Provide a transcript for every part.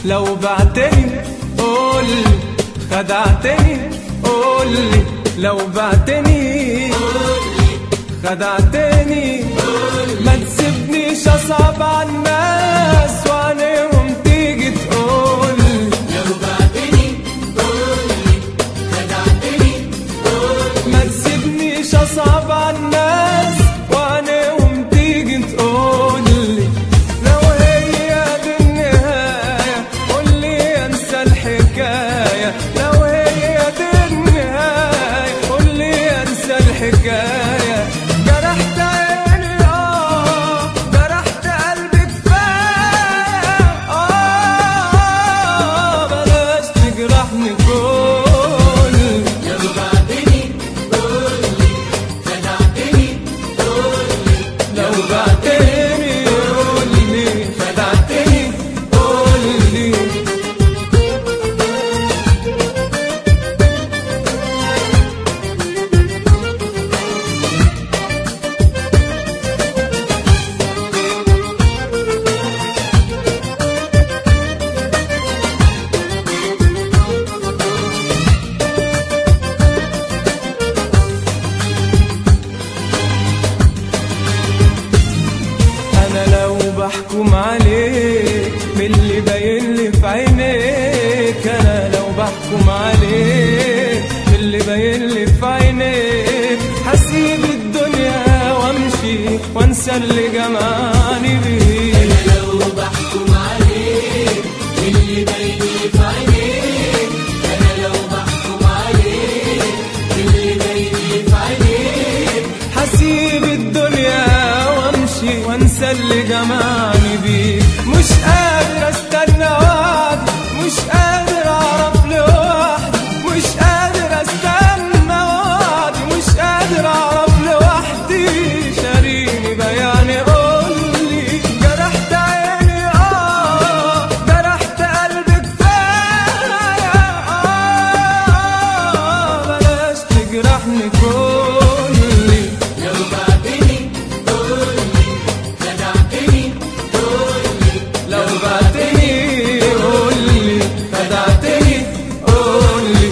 لو بعتني قولي خدعتني قولي لو بعتني خدعتني ما تسيبنيش اصعب على الناس وعليهم تيجي تقولي لو بعتني قولي خدعتني ما تسيبنيش اصعب على الناس وعليهم تيجي تقولي لو هي دي النهاية قولي انسى الحكاية لو هي دي النهاية قولي انسى الحكاية جرحت عيني اه جرحت قلبي كفاية اه بلاش تجرحني كل لو بعتني قولي خدعتني قولي لو بعتني قولي خدعتني قولي انا لو بحكم عليك من اللي باين لي في عينيك انا لو بحكم عليك من اللي باين لي في عينيك هسيب الدنيا وامشي وانسى اللي جمعني بيك لو بحكم عليك من اللي باين في عينيك انا لو بحكم عليك من اللي باين في عينيك هسيب الدنيا وامشي وانسى اللي جمعني بيك مش قادر استنى وعدي مش قادر اعرف لوحدي مش قادر استنى وعدي مش قادر اعرف لوحدي شاريني بياني قولي جرحت عيني اه جرحت قلبي كفايه اه بلاش تجرحني كلي لو بعتني قولي خدعتني قولي لو بعتني قولي خدعتني قولي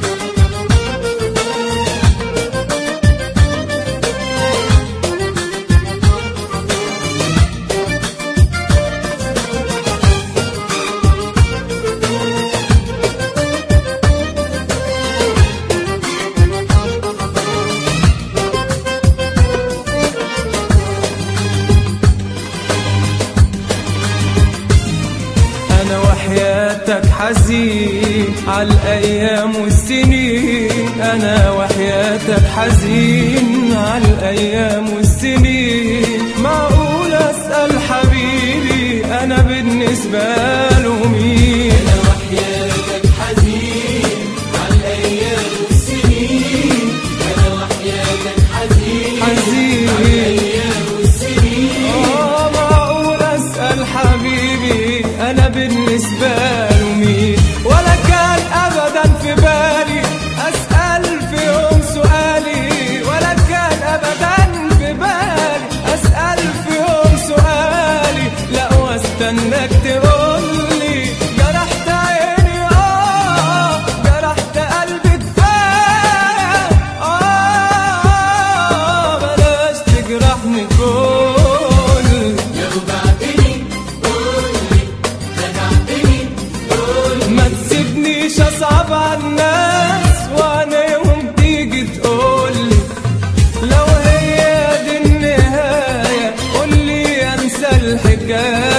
انا وحياتك حزين على الايام والسنين انا وحياتك حزين على الايام والسنين معقول اسال حبيبي انا بالنسبه له مين انا وحياتك حزين على الايام والسنين انا وحياتك حزين حزين الايام والسنين آه معقول أسأل حبيبي أنا بالنسبة له مين ولا كان أبدا في بالي أسأل في يوم سؤالي ولا كان أبدا في بالي أسأل في يوم سؤالي لا واستناك تقولي جرحت عيني آه جرحت قلبي كفاية آه بلاش تجرحني كل لو بعتني قولي خدعتني قولي ما تسيبنيش اصعب على الناس وعينيهم تيجي تقولي لو هي دي النهاية قولي انسى الحكاية